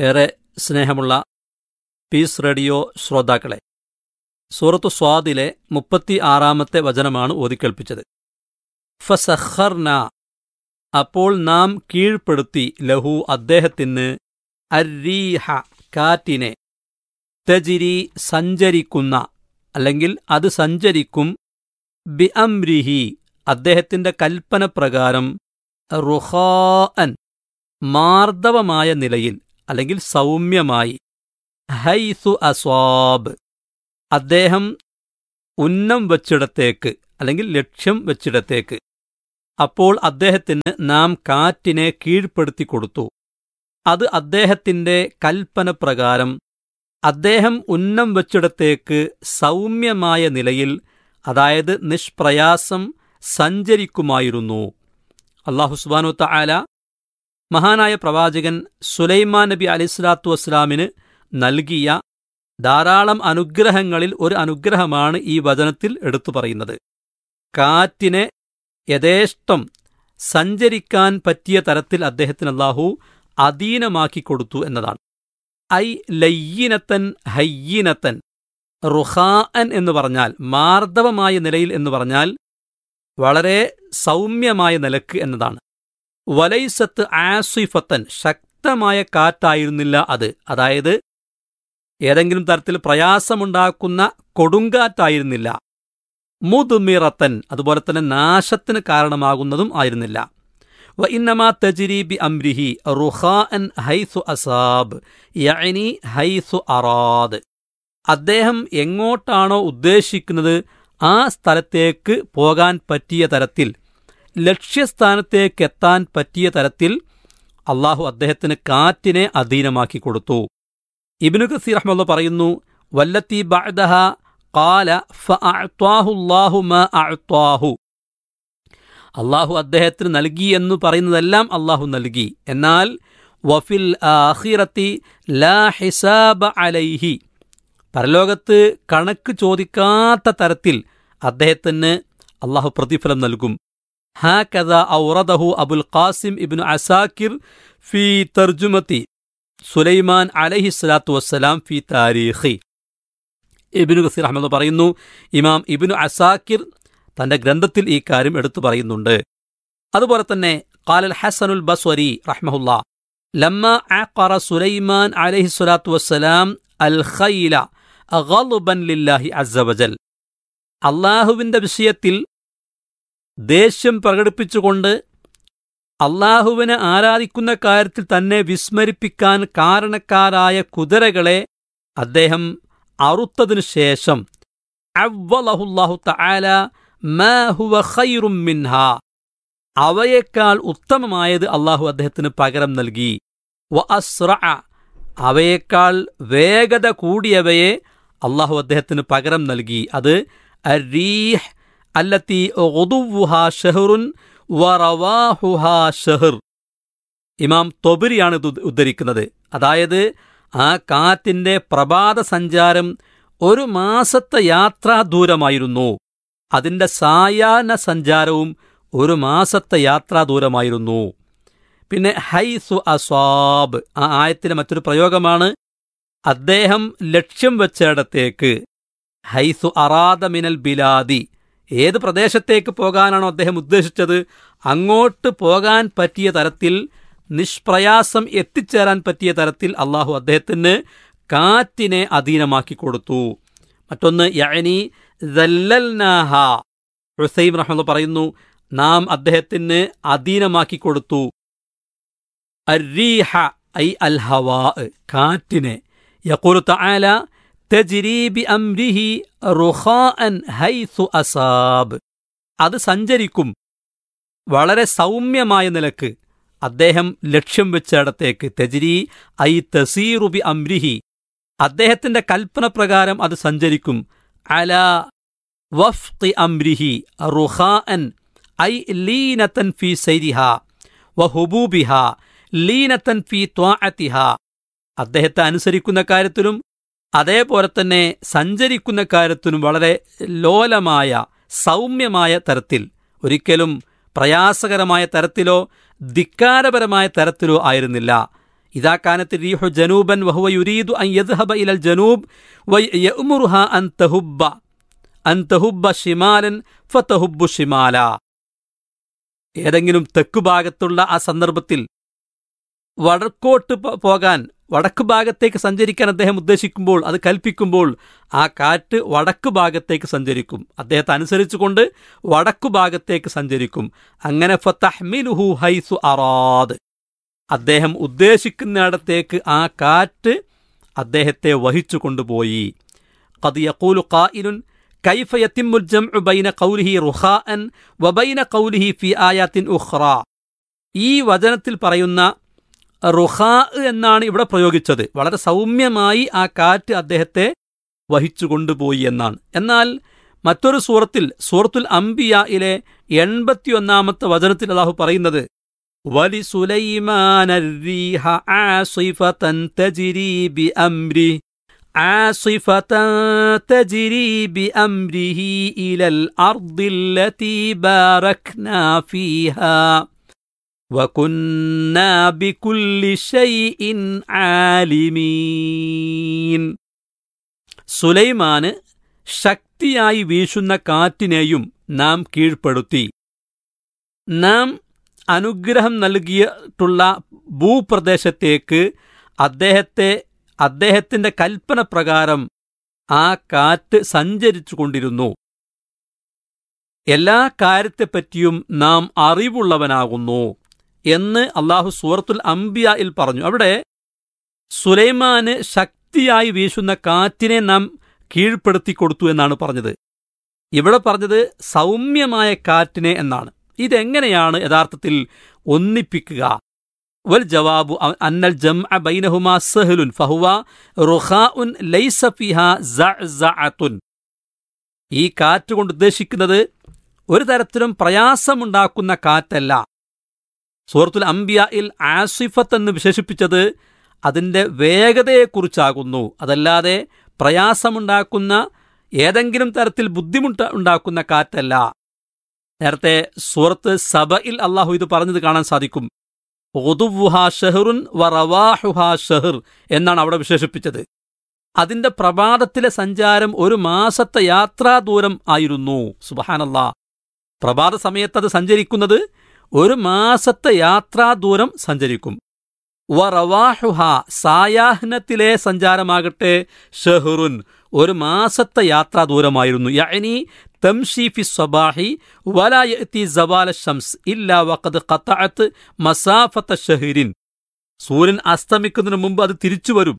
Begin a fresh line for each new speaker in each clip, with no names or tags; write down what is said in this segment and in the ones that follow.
ഏറെ സ്നേഹമുള്ള piece radio ശ്രോതാക്കളെ സൂറത്തു സ്വാദിലെ മുപ്പത്തി ആറാമത്തെ വചനമാണ് ഓതിക്കേൾപ്പിച്ചത് ഫസഖർന അപ്പോൾ നാം കീഴ്പ്പെടുത്തി ലഹു അദ്ദേഹത്തിന് അരീഹ കാറ്റിനെ തജിരി സഞ്ചരിക്കുന്ന അല്ലെങ്കിൽ അത് സഞ്ചരിക്കും ബി അംരിഹി അദ്ദേഹത്തിന്റെ കൽപ്പന പ്രകാരം റുഹാൻ മാർദ്ദവമായ നിലയിൽ അല്ലെങ്കിൽ സൗമ്യമായി ഹൈസു അസ്വാബ് അദ്ദേഹം ഉന്നം വച്ചിടത്തേക്ക് അല്ലെങ്കിൽ ലക്ഷ്യം വച്ചിടത്തേക്ക് അപ്പോൾ അദ്ദേഹത്തിന് നാം കാറ്റിനെ കീഴ്പ്പെടുത്തി കൊടുത്തു അത് അദ്ദേഹത്തിന്റെ കൽപ്പന പ്രകാരം അദ്ദേഹം ഉന്നം വച്ചിടത്തേക്ക് സൗമ്യമായ നിലയിൽ അതായത് നിഷ്പ്രയാസം സഞ്ചരിക്കുമായിരുന്നു അള്ളാഹു സുബാനു തആല മഹാനായ പ്രവാചകൻ സുലൈമാൻ നബി അലിസ്ലാത്തു വസ്സലാമിന് നൽകിയ ധാരാളം അനുഗ്രഹങ്ങളിൽ ഒരു അനുഗ്രഹമാണ് ഈ വചനത്തിൽ എടുത്തു പറയുന്നത് കാറ്റിനെ യഥേഷ്ടം സഞ്ചരിക്കാൻ പറ്റിയ തരത്തിൽ അദ്ദേഹത്തിന് അള്ളാഹു അധീനമാക്കി കൊടുത്തു എന്നതാണ് ഐ ലയ്യിനത്തൻ ഹയ്യിനത്തൻ റുഹാൻ എന്ന് പറഞ്ഞാൽ മാർദ്ദവമായ നിലയിൽ എന്ന് പറഞ്ഞാൽ വളരെ സൗമ്യമായ നിലക്ക് എന്നതാണ് വലൈസത്ത് ആസിഫത്തൻ ശക്തമായ കാറ്റായിരുന്നില്ല അത് അതായത് ഏതെങ്കിലും തരത്തിൽ പ്രയാസമുണ്ടാക്കുന്ന കൊടുങ്കാറ്റായിരുന്നില്ല മുതുമിറത്തൻ അതുപോലെ തന്നെ നാശത്തിന് കാരണമാകുന്നതും ആയിരുന്നില്ല വ ഇന്നമാ തജിരീബി അംരിഹി റുഹാൻ ഹൈസു അസാബ് യഅനി ഹൈസു അറാദ് അദ്ദേഹം എങ്ങോട്ടാണോ ഉദ്ദേശിക്കുന്നത് ആ സ്ഥലത്തേക്ക് പോകാൻ പറ്റിയ തരത്തിൽ ലക്ഷ്യസ്ഥാനത്തേക്ക് എത്താൻ പറ്റിയ തരത്തിൽ അള്ളാഹു അദ്ദേഹത്തിന് കാറ്റിനെ അധീനമാക്കി കൊടുത്തു ഇബ്നു കസീർ അഹമ്മദ് പറയുന്നു വല്ലത്തി ബഅദഹ ഖാല ഫഅഅ്താഹുല്ലാഹു മാ അഅ്താഹു അള്ളാഹു അദ്ദേഹത്തിന് നൽകി എന്ന് പറയുന്നതെല്ലാം അള്ളാഹു നൽകി എന്നാൽ വഫിൽ ആഖിറത്തി ലാ ഹിസാബ അലൈഹി പരലോകത്ത് കണക്ക് ചോദിക്കാത്ത തരത്തിൽ അദ്ദേഹത്തിന് അള്ളാഹു പ്രതിഫലം നൽകും ഹാകദ ഔറദഹു അബുൽ ഖാസിം ഇബ്നു അസാക്കിർ ഫി തർജുമത്തി സുലൈമാൻ അലഹി സ്വലാത്തു വസ്സലാം ഫി താരീഖി ഇബിനു ഖസീർ അഹമ്മദ് പറയുന്നു ഇമാം ഇബിനു അസാക്കിർ തന്റെ ഗ്രന്ഥത്തിൽ ഈ കാര്യം എടുത്തു പറയുന്നുണ്ട് അതുപോലെ തന്നെ ഖാലൽ ഹസനുൽ ബസ്വരി റഹ്മഹുല്ല ലമ്മ അഖറ സുലൈമാൻ അലൈഹി സ്വലാത്തു വസ്സലാം അൽ ഖൈല ഗളുബൻ ലില്ലാഹി അസ്സവജൽ അള്ളാഹുവിന്റെ വിഷയത്തിൽ ദേഷ്യം പ്രകടിപ്പിച്ചുകൊണ്ട് അള്ളാഹുവിനെ ആരാധിക്കുന്ന കാര്യത്തിൽ തന്നെ വിസ്മരിപ്പിക്കാൻ കാരണക്കാരായ കുതിരകളെ അദ്ദേഹം അറുത്തതിനു ശേഷം അവ്വലഹുല്ലാഹു തആല മാ ഹുവ ഖൈറും മിൻഹ അവയേക്കാൾ ഉത്തമമായത് അള്ളാഹു അദ്ദേഹത്തിന് പകരം നൽകി വ അസ്റ അവയേക്കാൾ വേഗത കൂടിയവയെ അള്ളാഹു അദ്ദേഹത്തിന് പകരം നൽകി അത് അരീഹ് അല്ലത്തി ഒതുവുഹ ഷെഹറുൻ വറവാഹുഹ ഷെഹർ ഇമാം തൊബരിയാണ് ഇത് ഉദ്ധരിക്കുന്നത് അതായത് ആ കാറ്റിന്റെ പ്രഭാത സഞ്ചാരം ഒരു മാസത്തെ യാത്രാ ദൂരമായിരുന്നു അതിന്റെ സായാഹ്ന സഞ്ചാരവും ഒരു മാസത്തെ യാത്രാ ദൂരമായിരുന്നു പിന്നെ ഹൈസു അസ്വാബ് ആ ആയത്തിലെ മറ്റൊരു പ്രയോഗമാണ് അദ്ദേഹം ലക്ഷ്യം വെച്ചിടത്തേക്ക് ഹൈസു അറാദ മിനൽ ബിലാദി ഏത് പ്രദേശത്തേക്ക് പോകാനാണോ അദ്ദേഹം ഉദ്ദേശിച്ചത് അങ്ങോട്ട് പോകാൻ പറ്റിയ തരത്തിൽ നിഷ്പ്രയാസം എത്തിച്ചേരാൻ പറ്റിയ തരത്തിൽ അള്ളാഹു അദ്ദേഹത്തിന് കാറ്റിനെ അധീനമാക്കി കൊടുത്തു മറ്റൊന്ന് യഅനി ദല്ലൽനാഹ ഹുസൈം റഹ്മദ് പറയുന്നു നാം അദ്ദേഹത്തിന് അധീനമാക്കി കൊടുത്തു അരീഹ ഐ അൽ ഹവാ കാറ്റിനെ യഖൂലു തആല തജ്രി ബി അംരിഹി റുഖാഅൻ ഹൈസു അസാബ് അത് സഞ്ചരിക്കും വളരെ സൗമ്യമായ നിലക്ക് അദ്ദേഹം ലക്ഷ്യം വെച്ചിടത്തേക്ക് തെജിരി ഐ തസീറു ബി അംരിഹി അദ്ദേഹത്തിന്റെ കൽപ്പന പ്രകാരം അത് സഞ്ചരിക്കും അല വഫ്തി അംരിഹി റുഖാഅൻ ഐ ലീനത്തൻ ഫി സൈരിഹ വഹുബൂബിഹ ലീനത്തൻ ഫി ത്വാഅത്തിഹ അദ്ദേഹത്തെ അനുസരിക്കുന്ന കാര്യത്തിലും അതേപോലെ തന്നെ സഞ്ചരിക്കുന്ന കാര്യത്തിനും വളരെ ലോലമായ സൗമ്യമായ തരത്തിൽ ഒരിക്കലും പ്രയാസകരമായ തരത്തിലോ ധിക്കാരപരമായ തരത്തിലോ ആയിരുന്നില്ല ഇതാ കാനത്ത് റീഹു ജനൂബൻ വഹുവ യുരീദു അൻ യദ്ഹബ ഇലൽ ജനൂബ് വയമുറുഹ അൻ തഹുബ്ബ അൻ തഹുബ്ബ ഷിമാലൻ ഫതഹുബ്ബു ഷിമാല ഏതെങ്കിലും തെക്കു ഭാഗത്തുള്ള ആ സന്ദർഭത്തിൽ വടക്കോട്ട് പോ- പോകാൻ വടക്ക് ഭാഗത്തേക്ക് സഞ്ചരിക്കാൻ അദ്ദേഹം ഉദ്ദേശിക്കുമ്പോൾ അത് കൽപ്പിക്കുമ്പോൾ ആ കാറ്റ് വടക്ക് ഭാഗത്തേക്ക് സഞ്ചരിക്കും അദ്ദേഹത്തെ അനുസരിച്ചുകൊണ്ട് വടക്കു ഭാഗത്തേക്ക് സഞ്ചരിക്കും അങ്ങനെ ഫതഹ്മിലുഹു ഹൈസു അറാദ് അദ്ദേഹം ഉദ്ദേശിക്കുന്നിടത്തേക്ക് ആ കാറ്റ് അദ്ദേഹത്തെ വഹിച്ചു കൊണ്ടുപോയി قد يقول قائل كيف يتم الجمع بين قوله رخاء وبين قوله في آيات أخرى ഈ വചനത്തിൽ പറയുന്ന റുഹാ എന്നാണ് ഇവിടെ പ്രയോഗിച്ചത് വളരെ സൗമ്യമായി ആ കാറ്റ് അദ്ദേഹത്തെ വഹിച്ചു കൊണ്ടുപോയി എന്നാണ് എന്നാൽ മറ്റൊരു സൂറത്തിൽ സൂറത്തുൽ അംബിയയിലെ എൺപത്തിയൊന്നാമത്തെ വചനത്തിൽ അള്ളാഹു പറയുന്നത് വലി സുലൈമാന عاصفة تجري بأمره إلى الأرض التي باركنا فيها وكنا بكل شيء عالمين സുലൈമാന് ശക്തിയായി വീശുന്ന കാറ്റിനെയും നാം കീഴ്പ്പെടുത്തി നാം അനുഗ്രഹം നൽകിയിട്ടുള്ള ഭൂപ്രദേശത്തേക്ക് അദ്ദേഹത്തെ അദ്ദേഹത്തിന്റെ കൽപ്പന പ്രകാരം ആ കാറ്റ് സഞ്ചരിച്ചു കൊണ്ടിരുന്നു എല്ലാ കാര്യത്തെപ്പറ്റിയും നാം അറിവുള്ളവനാകുന്നു എന്ന് അള്ളാഹു സൂറത്തുൽ അംബിയയിൽ പറഞ്ഞു അവിടെ സുലൈമാന് ശക്തിയായി വീശുന്ന കാറ്റിനെ നാം കീഴ്പ്പെടുത്തി കൊടുത്തു എന്നാണ് പറഞ്ഞത് ഇവിടെ പറഞ്ഞത് സൗമ്യമായ കാറ്റിനെ എന്നാണ് ഇതെങ്ങനെയാണ് യഥാർത്ഥത്തിൽ ഒന്നിപ്പിക്കുക വൽ ജവാബു അ- അന്നൽ ജംഅ ബൈനഹുമാ സഹലുൻ ഫഹുവ റുഖാഉൻ ലൈസ ഫിഹാ സഅസഅത്തുൻ ഈ കാറ്റ് കൊണ്ട് ഉദ്ദേശിക്കുന്നത് ഒരു തരത്തിലും പ്രയാസമുണ്ടാക്കുന്ന കാറ്റല്ല സൂറത്തുൽ അംബിയയിൽ ആസിഫത്ത് എന്ന് വിശേഷിപ്പിച്ചത് അതിന്റെ വേഗതയെക്കുറിച്ചാകുന്നു അതല്ലാതെ പ്രയാസമുണ്ടാക്കുന്ന ഏതെങ്കിലും തരത്തിൽ ബുദ്ധിമുട്ട് ഉണ്ടാക്കുന്ന കാറ്റല്ല നേരത്തെ സൂറത്ത് സബയിൽ അള്ളാഹു ഇത് പറഞ്ഞത് കാണാൻ സാധിക്കും ഒതുവുഹാ ഷെഹറുൻ വറവാഹുഹാ ഷെഹർ എന്നാണ് അവിടെ വിശേഷിപ്പിച്ചത് അതിന്റെ പ്രഭാതത്തിലെ സഞ്ചാരം ഒരു മാസത്തെ യാത്രാ ദൂരം ആയിരുന്നു സുബഹാനല്ലാ പ്രഭാത സമയത്ത് അത് സഞ്ചരിക്കുന്നത് ഒരു മാസത്തെ യാത്രാ ദൂരം സഞ്ചരിക്കും വറവാഹുഹ സായാഹ്നത്തിലെ സഞ്ചാരമാകട്ടെ ഷെഹറുൻ ഒരു മാസത്തെ യാത്രാ ദൂരമായിരുന്നു യഅനി തംഷി ഫി സ്വബാഹി വലാ യഅതി സവാല ഷംസ് ഇല്ലാ വഖദ് ഖതഅത് മസാഫത്ത ഷഹരിൻ സൂര്യൻ അസ്തമിക്കുന്നതിന് മുമ്പ് അത് തിരിച്ചു വരും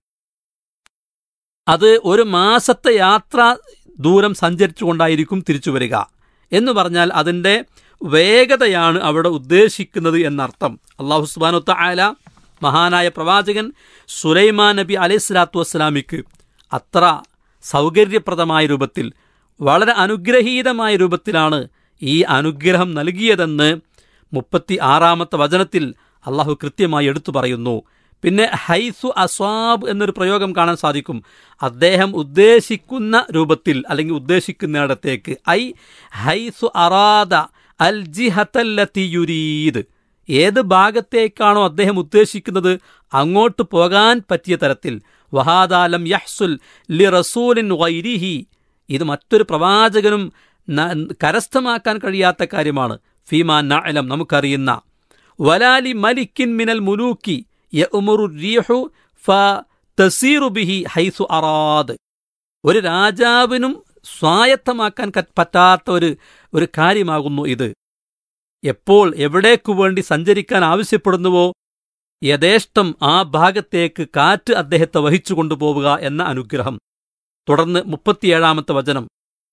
അത് ഒരു മാസത്തെ യാത്രാ ദൂരം സഞ്ചരിച്ചുകൊണ്ടായിരിക്കും തിരിച്ചു വരിക എന്ന് പറഞ്ഞാൽ അതിന്റെ വേഗതയാണ് അവിടെ ഉദ്ദേശിക്കുന്നത് എന്നർത്ഥം അള്ളാഹു സുബാനുത്ത ആല മഹാനായ പ്രവാചകൻ സുലൈമാൻ നബി അലൈഹി സ്വലാത്തു വസ്സലാമിക്ക് അത്ര സൗകര്യപ്രദമായ രൂപത്തിൽ വളരെ അനുഗ്രഹീതമായ രൂപത്തിലാണ് ഈ അനുഗ്രഹം നൽകിയതെന്ന് മുപ്പത്തി ആറാമത്തെ വചനത്തിൽ അള്ളാഹു കൃത്യമായി എടുത്തു പറയുന്നു പിന്നെ ഹൈസു അസ്വാബ് എന്നൊരു പ്രയോഗം കാണാൻ സാധിക്കും അദ്ദേഹം ഉദ്ദേശിക്കുന്ന രൂപത്തിൽ അല്ലെങ്കിൽ ഉദ്ദേശിക്കുന്നിടത്തേക്ക് ഐ ഹൈസു അറാദ അൽ ജിഹത്തല്ലത്തി യുരീദ് ഏത് ഭാഗത്തേക്കാണോ അദ്ദേഹം ഉദ്ദേശിക്കുന്നത് അങ്ങോട്ട് പോകാൻ പറ്റിയ തരത്തിൽ വഹാദാലം യഹ്സുൽ ലി റസൂലിൻ വൈരിഹി ഇത് മറ്റൊരു പ്രവാചകനും ന- കരസ്ഥമാക്കാൻ കഴിയാത്ത കാര്യമാണ് ഫീമാ നഅലം നമുക്കറിയുന്ന വലാലി മലിക്കിൻ മിനൽ മുലൂക്കി യഉമുറു റീഹു ഫ തസീറു ബിഹി ഹൈസു അറാദ് ഒരു രാജാവിനും സ്വായത്തമാക്കാൻ ക- പറ്റാത്ത ഒരു ഒരു കാര്യമാകുന്നു ഇത് എപ്പോൾ എവിടേക്കു വേണ്ടി സഞ്ചരിക്കാൻ ആവശ്യപ്പെടുന്നുവോ യഥേഷ്ടം ആ ഭാഗത്തേക്ക് കാറ്റ് അദ്ദേഹത്തെ വഹിച്ചു കൊണ്ടുപോവുക എന്ന അനുഗ്രഹം തുടർന്ന് മുപ്പത്തിയേഴാമത്തെ വചനം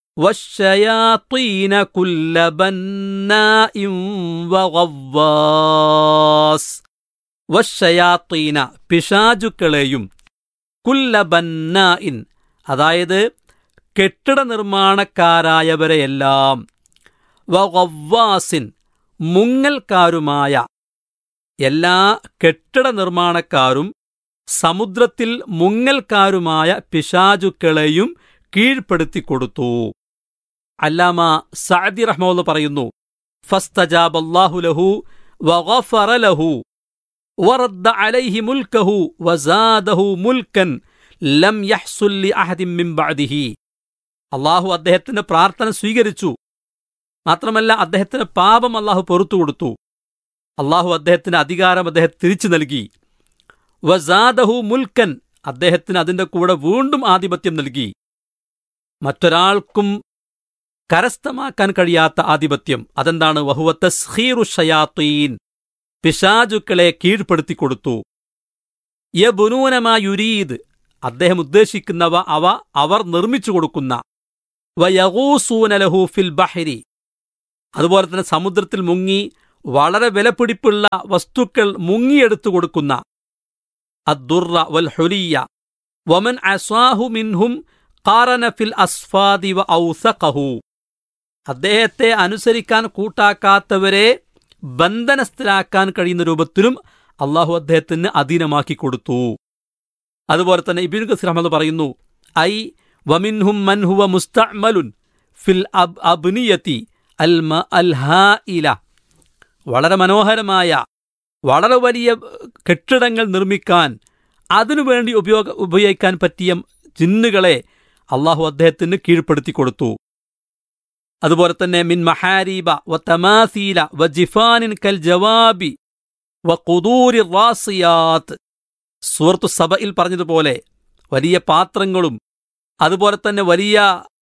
വശയാത്തീന കുല്ല ബന്നാഇം വഗവ്വാസ് വശയാത്തീന പിശാചുക്കളെയും കുല്ല ബന്നാഇൻ അതായത് കെട്ടിട നിർമ്മാണക്കാരായവരെയെല്ലാം വഗവ്വാസിൻ മുങ്ങൽക്കാരുമായ എല്ലാ കെട്ടിട നിർമ്മാണക്കാരും സമുദ്രത്തിൽ മുങ്ങൽക്കാരുമായ പിശാചുക്കളെയും കീഴ്പ്പെടുത്തി കൊടുത്തു അല്ലാമ സഅദി റഹ്മുള്ള പറയുന്നു ഫസ്തജാബല്ലാഹു ലഹു വഗഫറ ലഹു വറദ്ദ അലൈഹി മുൽക്കഹു വസാദഹു മുൽക്കൻ ലം യഹ്സുൽ ലി അഹദിൻ മിൻ ബഅദിഹി അള്ളാഹു അദ്ദേഹത്തിന്റെ പ്രാർത്ഥന സ്വീകരിച്ചു മാത്രമല്ല അദ്ദേഹത്തിന് പാപം അള്ളാഹു പൊറത്തു കൊടുത്തു അള്ളാഹു അദ്ദേഹത്തിന് അധികാരം അദ്ദേഹം തിരിച്ചു നൽകി വസാദഹു മുൽക്കൻ അദ്ദേഹത്തിന് അതിന്റെ കൂടെ വീണ്ടും ആധിപത്യം നൽകി മറ്റൊരാൾക്കും കരസ്ഥമാക്കാൻ കഴിയാത്ത ആധിപത്യം അതെന്താണ് വഹുവ തസ്ഹീറു ഷയാത്തീൻ പിശാചുക്കളെ കീഴ്പ്പെടുത്തി കൊടുത്തു യബുനൂനമാ യുരീദ് അദ്ദേഹം ഉദ്ദേശിക്കുന്നവ അവ അവർ നിർമ്മിച്ചു കൊടുക്കുന്ന വയഗൂസൂനലഹു ഫിൽ ബഹരി അതുപോലെ തന്നെ സമുദ്രത്തിൽ മുങ്ങി വളരെ വിലപിടിപ്പുള്ള വസ്തുക്കൾ മുങ്ങിയെടുത്തു കൊടുക്കുന്ന അദ്ദുറ വൽ ഹുലിയ വമൻ അസ്വാഹു മിൻഹും ഖാറന ഫിൽ അസ്ഫാദി വ ഔസഖഹു അദ്ദേഹത്തെ അനുസരിക്കാൻ കൂട്ടാക്കാത്തവരെ ബന്ധനസ്ഥരാക്കാൻ കഴിയുന്ന രൂപത്തിലും അള്ളാഹു അദ്ദേഹത്തിന് അധീനമാക്കി കൊടുത്തു അതുപോലെ തന്നെ ഇബിൻ ഖസീർ അഹമ്മദ് പറയുന്നു ഐ വമിൻഹും മൻഹുവ മുസ്തഅ്മലുൻ ഫിൽ അബ് അബ്നിയത്തി അൽ മ അൽഹായില വളരെ മനോഹരമായ വളരെ വലിയ കെട്ടിടങ്ങൾ നിർമ്മിക്കാൻ അതിനുവേണ്ടി ഉപയോഗ ഉപയോഗിക്കാൻ പറ്റിയ ജിന്നുകളെ അള്ളാഹു അദ്ദേഹത്തിന് കീഴ്പ്പെടുത്തി കൊടുത്തു അതുപോലെ തന്നെ മിൻ മഹാരീബ വ തമാസീല വ ജിഫാനിൻ കൽ ജവാബി വ കുദൂരി റാസിയാത്ത് സൂറത്തു സബയിൽ പറഞ്ഞതുപോലെ വലിയ പാത്രങ്ങളും അതുപോലെ തന്നെ വലിയ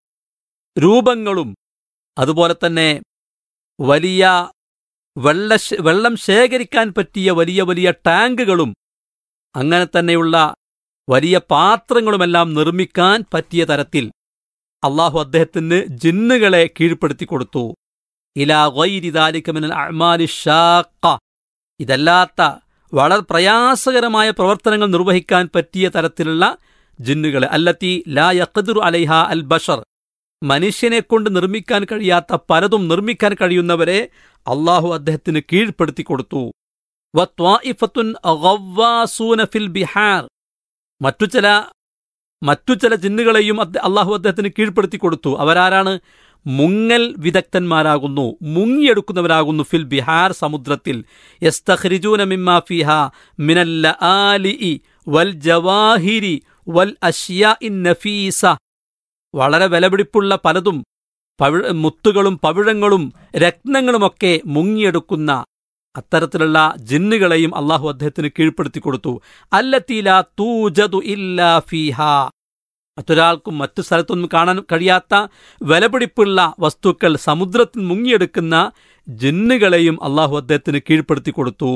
രൂപങ്ങളും അതുപോലെ തന്നെ വലിയ വെള്ള വെള്ളം ശേഖരിക്കാൻ പറ്റിയ വലിയ വലിയ ടാങ്കുകളും അങ്ങനെ തന്നെയുള്ള വലിയ പാത്രങ്ങളുമെല്ലാം നിർമ്മിക്കാൻ പറ്റിയ തരത്തിൽ അള്ളാഹു അദ്ദേഹത്തിന് ജിന്നുകളെ കീഴ്പ്പെടുത്തി കൊടുത്തു ഇലാ ഗൈരിദാലിക്കമിനൽ അഅ്മാലി ഷാഖ ഇതല്ലാത്ത വളരെ പ്രയാസകരമായ പ്രവർത്തനങ്ങൾ നിർവഹിക്കാൻ പറ്റിയ തരത്തിലുള്ള ജിന്നുകളെ അല്ലത്തി ലാ യഖ്ദിറു അലൈഹ അൽ ബഷർ മനുഷ്യനെ കൊണ്ട് നിർമ്മിക്കാൻ കഴിയാത്ത പലതും നിർമ്മിക്കാൻ കഴിയുന്നവരെ അള്ളാഹു അദ്ദേഹത്തിന് കീഴ്പ്പെടുത്തി കൊടുത്തു വത്വാഇഫത്തുൻ ഗവ്വാസൂന ഫിൽ ബിഹാർ മറ്റു ചില മറ്റു ചില ജിന്നുകളെയും അള്ളാഹു അദ്ദേഹത്തിന് കീഴ്പ്പെടുത്തി കൊടുത്തു അവരാരാണ് മുങ്ങൽ വിദഗ്ധന്മാരാകുന്നു മുങ്ങിയെടുക്കുന്നവരാകുന്നു ഫിൽ ബിഹാർ സമുദ്രത്തിൽ യസ്തഖ്രിജൂന മിമ്മാ ഫിഹ മിനല്ല ആലി വൽ ജവാഹിരി വൽ അഷ്യാ ഇൻ നഫീസ വളരെ വിലപിടിപ്പുള്ള പലതും പവിഴ മുത്തുകളും പവിഴങ്ങളും രത്നങ്ങളുമൊക്കെ മുങ്ങിയെടുക്കുന്ന അത്തരത്തിലുള്ള ജിന്നുകളെയും അള്ളാഹു അദ്ദേഹത്തിന് കീഴ്പ്പെടുത്തി കൊടുത്തു അല്ലത്തീല തൂജതു ഇല്ലാ ഫീഹ മറ്റൊരാൾക്കും മറ്റു സ്ഥലത്തൊന്നും കാണാൻ കഴിയാത്ത വിലപിടിപ്പുള്ള വസ്തുക്കൾ സമുദ്രത്തിൽ മുങ്ങിയെടുക്കുന്ന ജിന്നുകളെയും അള്ളാഹു അദ്ദേഹത്തിന് കീഴ്പ്പെടുത്തി കൊടുത്തു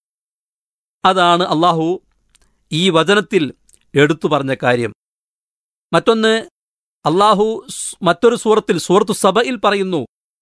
അതാണ് അള്ളാഹു ഈ വചനത്തിൽ എടുത്തു പറഞ്ഞ കാര്യം മറ്റൊന്ന് അള്ളാഹു മറ്റൊരു സൂറത്തിൽ സൂറത്തു സബയിൽ പറയുന്നു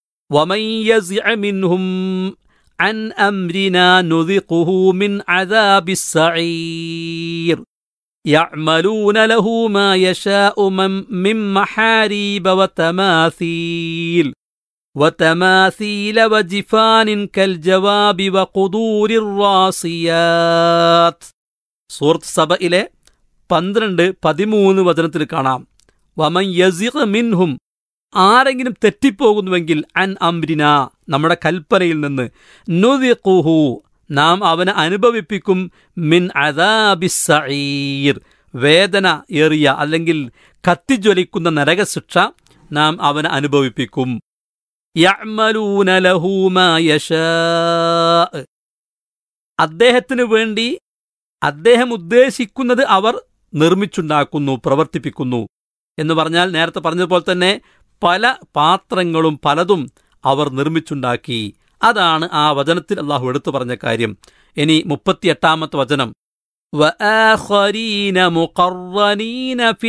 عن أمرنا نذقه من عذاب السعير يعملون له ما يشاء من محاريب وتماثيل وتماثيل وجفان كالجواب وقدور الراسيات സൂറത്ത് സബയിലെ പന്ത്രണ്ട് പതിമൂന്ന് വചനത്തിൽ കാണാം വമൻ യസിഖ് മിൻഹും ആരെങ്കിലും തെറ്റിപ്പോകുന്നുവെങ്കിൽ അൻ അംരിന നമ്മുടെ കൽപ്പനയിൽ നിന്ന് നുദിഖുഹു നാം അവനെ അനുഭവിപ്പിക്കും മിൻ അദാബിസീർ വേദന ഏറിയ അല്ലെങ്കിൽ കത്തിജ്വലിക്കുന്ന നരകശിക്ഷ നാം അവനെ അനുഭവിപ്പിക്കും യഅ്മലൂന ലഹു മാ യശാ അദ്ദേഹത്തിനു വേണ്ടി അദ്ദേഹം ഉദ്ദേശിക്കുന്നത് അവർ നിർമ്മിച്ചുണ്ടാക്കുന്നു പ്രവർത്തിപ്പിക്കുന്നു എന്ന് പറഞ്ഞാൽ നേരത്തെ പറഞ്ഞതുപോലെ തന്നെ പല പാത്രങ്ങളും പലതും അവർ നിർമ്മിച്ചുണ്ടാക്കി അതാണ് ആ വചനത്തിൽ അള്ളാഹു എടുത്തു പറഞ്ഞ കാര്യം ഇനി മുപ്പത്തിയെട്ടാമത്തെ വചനം وآخرين مقرنين في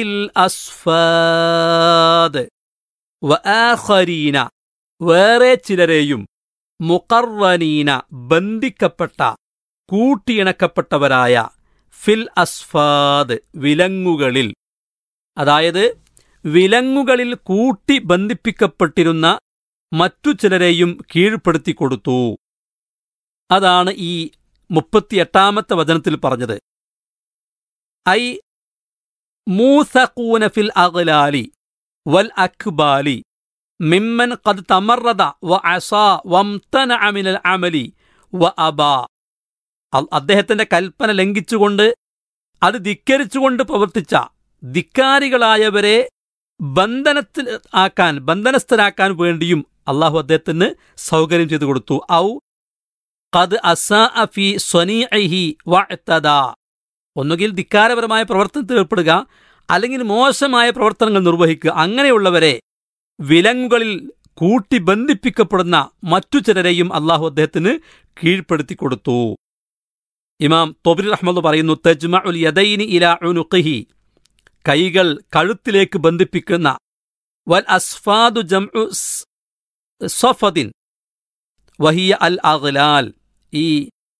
الأصفاد وآخرين വേറെ ചിലരെയും മുഖർവനീന ബന്ധിക്കപ്പെട്ട കൂട്ടിയിണക്കപ്പെട്ടവരായ ഫിൽ അസ്ഫാദ് വിലങ്ങുകളിൽ അതായത് വിലങ്ങുകളിൽ കൂട്ടി ബന്ധിപ്പിക്കപ്പെട്ടിരുന്ന മറ്റു ചിലരെയും കീഴ്പ്പെടുത്തി കൊടുത്തു അതാണ് ഈ മുപ്പത്തിയെട്ടാമത്തെ വചനത്തിൽ പറഞ്ഞത് ഐ മൂസഖൂന ഫിൽ അഗ്ലാലി വൽ അക്ബാലി മിമ്മൻ ഖദ് തമറദ വ അസാ വംതനഅ മിനൽ അമലി വ അബാ അ- അദ്ദേഹത്തിന്റെ കൽപ്പന ലംഘിച്ചുകൊണ്ട് അത് ധിക്കരിച്ചുകൊണ്ട് പ്രവർത്തിച്ച ധിക്കാരികളായവരെ ബന്ധനത്തിൽ ആക്കാൻ ബന്ധനസ്ഥരാക്കാൻ വേണ്ടിയും അള്ളാഹു അദ്ദേഹത്തിന് സൗകര്യം ചെയ്തു കൊടുത്തു ഔ ഖദ് അസാ ഫി സ്വനീഇഹി വഅ്തദാ ഒന്നുകിൽ ധിക്കാരപരമായ പ്രവർത്തനത്തിൽ ഏർപ്പെടുക അല്ലെങ്കിൽ മോശമായ പ്രവർത്തനങ്ങൾ നിർവഹിക്കുക അങ്ങനെയുള്ളവരെ വിലങ്ങുകളിൽ കൂട്ടി ബന്ധിപ്പിക്കപ്പെടുന്ന മറ്റു ചിലരെയും അള്ളാഹു അദ്ദേഹത്തിന് കീഴ്പ്പെടുത്തി കൊടുത്തു ഇമാം തൊബിർ റഹ്മദ് പറയുന്നു തജ്മ ഉൽ യദൈനി ഇല ഉനുഖിഹി കൈകൾ കഴുത്തിലേക്ക് ബന്ധിപ്പിക്കുന്ന വൽ അസ്ഫാദു ജംഉ സ്- സഫദിൻ വഹിയ അൽ അഗ്ലാൽ ഈ